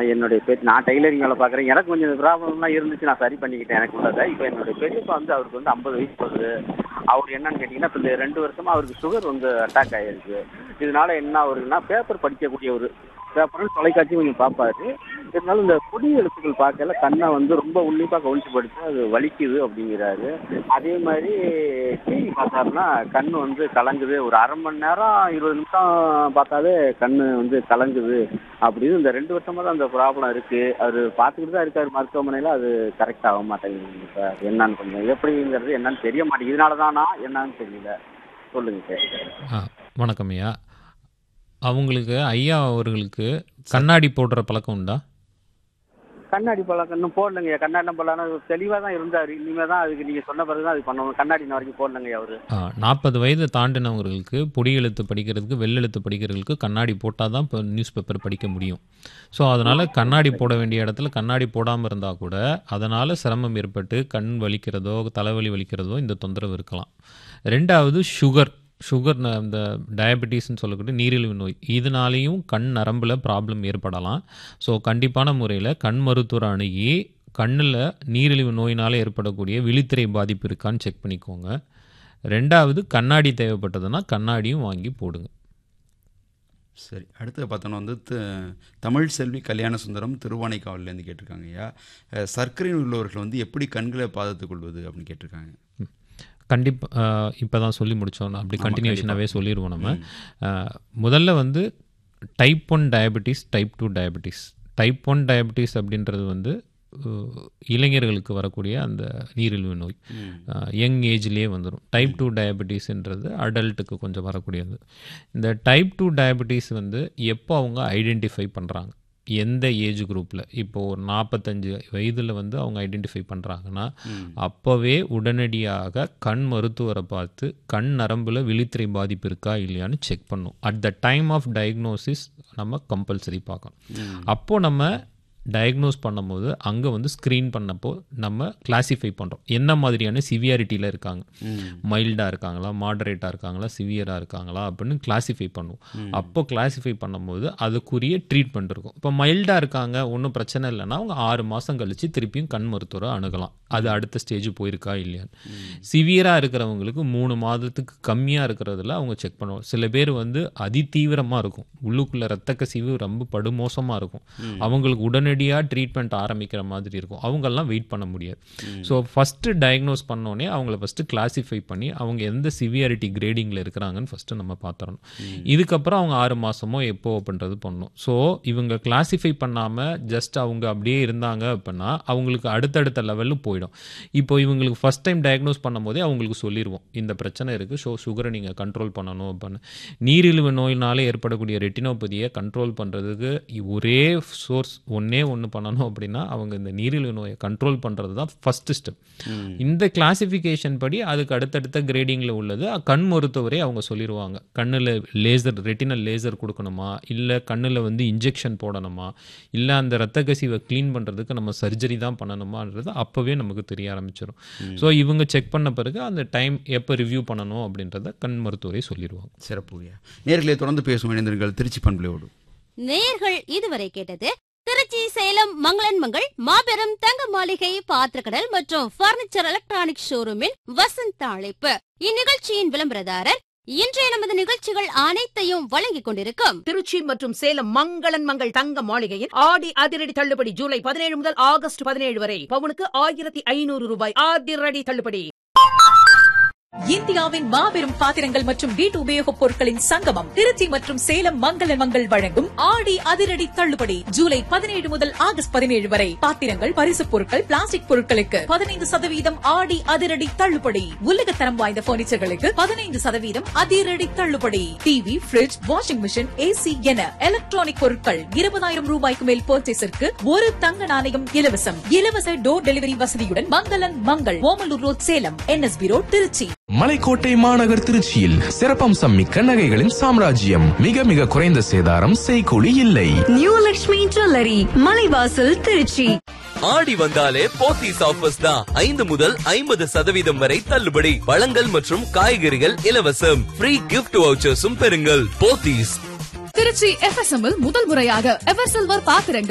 என்னுடைய பெ நான் டைலரிங் வேலை பார்க்குறேன் எனக்கு கொஞ்சம் ப்ராப்ளம்லாம் இருந்துச்சு நான் சரி பண்ணிக்கிட்டேன் எனக்கு உள்ளதை இப்போ என்னுடைய பெரியப்பா வந்து அவருக்கு வந்து ஐம்பது வயசு போகுது அவர் என்னன்னு கேட்டிங்கன்னா இப்போ இந்த ரெண்டு வருஷமாக அவருக்கு சுகர் வந்து அட்டாக் ஆகிருக்கு இதனால என்ன ஆகுதுன்னா பேப்பர் படிக்கக்கூடியவர் பேப்பரும் தொலைக்காட்சி கொஞ்சம் பார்ப்பாரு இருந்தாலும் இந்த பொடி எழுத்துக்கள் பார்க்கல கண்ணை வந்து ரொம்ப உன்னிப்பாக கவனிச்சு படிச்சு அது வலிக்குது அப்படிங்கிறாரு அதே மாதிரி டிவி பார்த்தாருன்னா கண் வந்து கலங்குது ஒரு அரை மணி நேரம் இருபது நிமிஷம் பார்த்தாவே கண் வந்து கலங்குது அப்படின்னு இந்த ரெண்டு வருஷமா தான் அந்த ப்ராப்ளம் இருக்கு அவர் பார்த்துக்கிட்டு தான் இருக்காரு மருத்துவமனையில் அது கரெக்ட் ஆக மாட்டேங்குது சார் என்னன்னு கொஞ்சம் எப்படிங்கிறது என்னன்னு தெரிய மாட்டேங்குது இதனால தானா என்னன்னு தெரியல சொல்லுங்க சார் ஆ வணக்கம் ஐயா அவங்களுக்கு ஐயா அவர்களுக்கு கண்ணாடி போடுற பழக்கம் உண்டா கண்ணாடி பழக்கம் இன்னும் போடலங்கய்யா கண்ணாடி பழம் தெளிவாக தான் இருந்தார் இனிமேல் தான் அதுக்கு நீங்கள் சொன்ன பிறகு தான் அது பண்ணணும் கண்ணாடி இன்ன வரைக்கும் போடலங்கய்யா அவரு நாற்பது வயது தாண்டினவங்களுக்கு பொடி எழுத்து படிக்கிறதுக்கு வெள்ளெழுத்து படிக்கிறதுக்கு கண்ணாடி போட்டால் தான் இப்போ நியூஸ் பேப்பர் படிக்க முடியும் ஸோ அதனால் கண்ணாடி போட வேண்டிய இடத்துல கண்ணாடி போடாமல் இருந்தால் கூட அதனால் சிரமம் ஏற்பட்டு கண் வலிக்கிறதோ தலைவலி வலிக்கிறதோ இந்த தொந்தரவு இருக்கலாம் ரெண்டாவது சுகர் சுகர் ந- இந்த டயபெட்டிஸ்ன்னு சொல்லக்கூடிய நீரிழிவு நோய் இதனாலேயும் கண் நரம்பில் ப்ராப்ளம் ஏற்படலாம் ஸோ கண்டிப்பான முறையில் கண் மருத்துவரை அணுகி கண்ணில் நீரிழிவு நோயினால் ஏற்படக்கூடிய விழித்திரை பாதிப்பு இருக்கான்னு செக் பண்ணிக்கோங்க ரெண்டாவது கண்ணாடி தேவைப்பட்டதுன்னா கண்ணாடியும் வாங்கி போடுங்க சரி அடுத்து பார்த்தோன்னா வந்து த- தமிழ் செல்வி கல்யாண சுந்தரம் திருவானைக்காவல்லேருந்து கேட்டிருக்காங்க ஐயா அஹ், சர்க்கரை உள்ளவர்கள் வந்து எப்படி கண்களை பாதுகாத்துக் கொள்வது அப்படின்னு கேட்டிருக்காங்க கண்டிப்பாக இப்போ தான் சொல்லி முடித்தோம் அப்படி கண்டினியூஷனாகவே சொல்லிடுவோம் நம்ம அஹ், முதல்ல வந்து type one diabetes type two diabetes type one diabetes அப்படின்றது வந்து அஹ், இளைஞர்களுக்கு வரக்கூடிய அந்த நீரிழிவு நோய் யங் ஏஜ்லேயே வந்துடும் டைப் டூ டயபெட்டிஸ்ன்றது அடல்ட்டுக்கு கொஞ்சம் வரக்கூடியது இந்த டைப் டூ டயபெட்டிஸ் வந்து எப்போ அவங்க ஐடென்டிஃபை பண்ணுறாங்க எந்த ஏஜ் குரூப்பில் இப்போது ஒரு நாற்பத்தஞ்சு வயதில் வந்து அவங்க ஐடென்டிஃபை பண்ணுறாங்கன்னா அப்போவே உடனடியாக கண் மருத்துவரை பார்த்து கண் நரம்பில் விழித்திரை பாதிப்பு இருக்கா இல்லையான்னு செக் பண்ணும் at the time of diagnosis நம்ம கம்பல்சரி பார்க்கணும் அப்போ நம்ம டயக்னோஸ் பண்ணும்போது அங்கே வந்து ஸ்க்ரீன் பண்ணப்போ நம்ம கிளாசிஃபை பண்ணுறோம் என்ன மாதிரியான சிவியாரிட்டியில் இருக்காங்க மைல்டாக இருக்காங்களா மாடரேட்டாக இருக்காங்களா சிவியராக இருக்காங்களா அப்படின்னு கிளாசிஃபை பண்ணுவோம் அப்போ கிளாசிஃபை பண்ணும்போது அதுக்குரிய ட்ரீட்மெண்ட் இருக்கும் இப்போ மைல்டாக இருக்காங்க ஒன்றும் பிரச்சனை இல்லைன்னா அவங்க ஆறு மாதம் கழித்து திருப்பியும் கண் மருத்துவரை அணுகலாம் அது அடுத்த ஸ்டேஜ் போயிருக்கா இல்லையான்னு சிவியராக இருக்கிறவங்களுக்கு மூணு மாதத்துக்கு கம்மியாக இருக்கிறதுல அவங்க செக் பண்ணுவோம் சில பேர் வந்து அதிதீவிரமாக இருக்கும் உள்ளுக்குள்ள ரத்த கசிவு ரொம்ப படுமோசமாக இருக்கும் அவங்களுக்கு உடனடியாக ட்ரீட்மெண்ட் ஆரம்பிக்கிற மாதிரி இருக்கும் அவங்கெல்லாம் வெயிட் பண்ண முடியாது ஸோ ஃபஸ்ட்டு டயக்னோஸ் பண்ணோடனே அவங்கள ஃபஸ்ட்டு கிளாசிஃபை பண்ணி அவங்க எந்த சிவியாரிட்டி கிரேடிங்கில் இருக்கிறாங்கன்னு ஃபஸ்ட்டு நம்ம பார்த்துறணும் இதுக்கப்புறம் அவங்க ஆறு மாதமோ எப்போ பண்ணுறது பண்ணணும் ஸோ இவங்க கிளாசிஃபை பண்ணாமல் ஜஸ்ட் அவங்க அப்படியே இருந்தாங்க அப்படின்னா அவங்களுக்கு அடுத்தடுத்த லெவலில் போயிடும் இப்போ இவங்களுக்கு ஃபஸ்ட் டைம் டயக்னோஸ் பண்ணும்போதே அவங்களுக்கு சொல்லிடுவோம் இந்த பிரச்சனை இருக்குது ஸோ சுகரை நீங்கள் கண்ட்ரோல் பண்ணணும் அப்படின்னு நீரிழிவு நோயினால ஏற்படக்கூடிய ரெட்டினோபதியை கண்ட்ரோல் பண்ணுறதுக்கு ஒரே சோர்ஸ் ஒன்றே ஒன்று பண்ணணும் அப்படின்னா அவங்க இந்த நீரிழிவு நோயை கண்ட்ரோல் பண்ணுறது தான் ஃபஸ்ட்டு ஸ்டெப் இந்த கிளாசிஃபிகேஷன் படி அதுக்கு அடுத்தடுத்த கிரேடிங்கில் உள்ளது கண் மருத்துவரே அவங்க சொல்லிடுவாங்க கண்ணில் லேசர் ரெட்டினல் லேசர் கொடுக்கணுமா இல்லை கண்ணில் வந்து இன்ஜெக்ஷன் போடணுமா இல்லை அந்த ரத்த கசிவை க்ளீன் பண்ணுறதுக்கு நம்ம சர்ஜரி தான் பண்ணணுமான்றது அப்போவே நமக்கு தெரிய ஆரம்பிச்சிடும் ஸோ இவங்க செக் பண்ண பிறகு அந்த டைம் எப்போ ரிவ்யூ பண்ணணும் அப்படின்றத கண் மருத்துவரே சொல்லிடுவாங்க சிறப்பு ஐயா நேர்களை தொடர்ந்து பேசும் இணைந்தர்கள் திருச்சி பண்பலையோடு நேர்கள் இதுவரை கேட்டது திருச்சி சேலம் மங்களன் மங்கள் மாபெரும் தங்க மாளிகை பாத்திரக்கடல் மற்றும் பர்னிச்சர் எலக்ட்ரானிக் ஷோரூமின் வசந்த அழைப்பு இந்நிகழ்ச்சியின் விளம்பரதாரர் இன்றைய நமது நிகழ்ச்சிகள் அனைத்தையும் வழங்கிக் கொண்டிருக்கும் திருச்சி மற்றும் சேலம் மங்களன் மங்கள் தங்க மாளிகையின் ஆடி அதிரடி தள்ளுபடி ஜூலை பதினேழு முதல் ஆகஸ்ட் பதினேழு வரை பவுனுக்கு ஆயிரத்தி ஐநூறு ரூபாய் அதிரடி தள்ளுபடி இந்தியாவின் மாபெரும் பாத்திரங்கள் மற்றும் வீட்டு உபயோகப் பொருட்களின் சங்கமம் திருச்சி மற்றும் சேலம் மங்கள மங்கள் வழங்கும் ஆடி அதிரடி தள்ளுபடி ஜூலை பதினேழு முதல் ஆகஸ்ட் பதினேழு வரை பாத்திரங்கள் பரிசுப் பொருட்கள் பிளாஸ்டிக் பொருட்களுக்கு பதினைந்து சதவீதம் ஆடி அதிரடி தள்ளுபடி உலகத்தரம் வாய்ந்த பர்னிச்சர்களுக்கு பதினைந்து சதவீதம் அதிரடி தள்ளுபடி TV fridge washing machine AC என எலக்ட்ரானிக் பொருட்கள் இருபதாயிரம் ரூபாய்க்கு மேல் பர்ச்சேஸிற்கு ஒரு தங்க நாணயம் இலவசம் இலவச டோர் டெலிவரி வசதியுடன் மங்களன் Mangal Omalur road Salem NSP road Trichy Malaikottai மாநகர் திருச்சியில் சிறப்பம்சம் மிக்க நகைகளின் சாம்ராஜ்யம் மிக மிக குறைந்த சேதாரம் செய்கூலி இல்லை நியூ லக்ஷ்மி ஜுவல்லரி மலைவாசல் திருச்சி ஆடி வந்தாலே போத்தீஸ் ஆஃபர்ஸ் தான் ஐந்து முதல் ஐம்பது சதவீதம் வரை தள்ளுபடி பழங்கள் மற்றும் காய்கறிகள் இலவசம் ஃப்ரீ கிஃப்ட் வவுச்சர்ஸும் பெறுங்கள் போத்தீஸ் திருச்சி எஃப்எஸ்எம் முதல் முறையாக எவர் சில்வர் பாத்திரங்கள்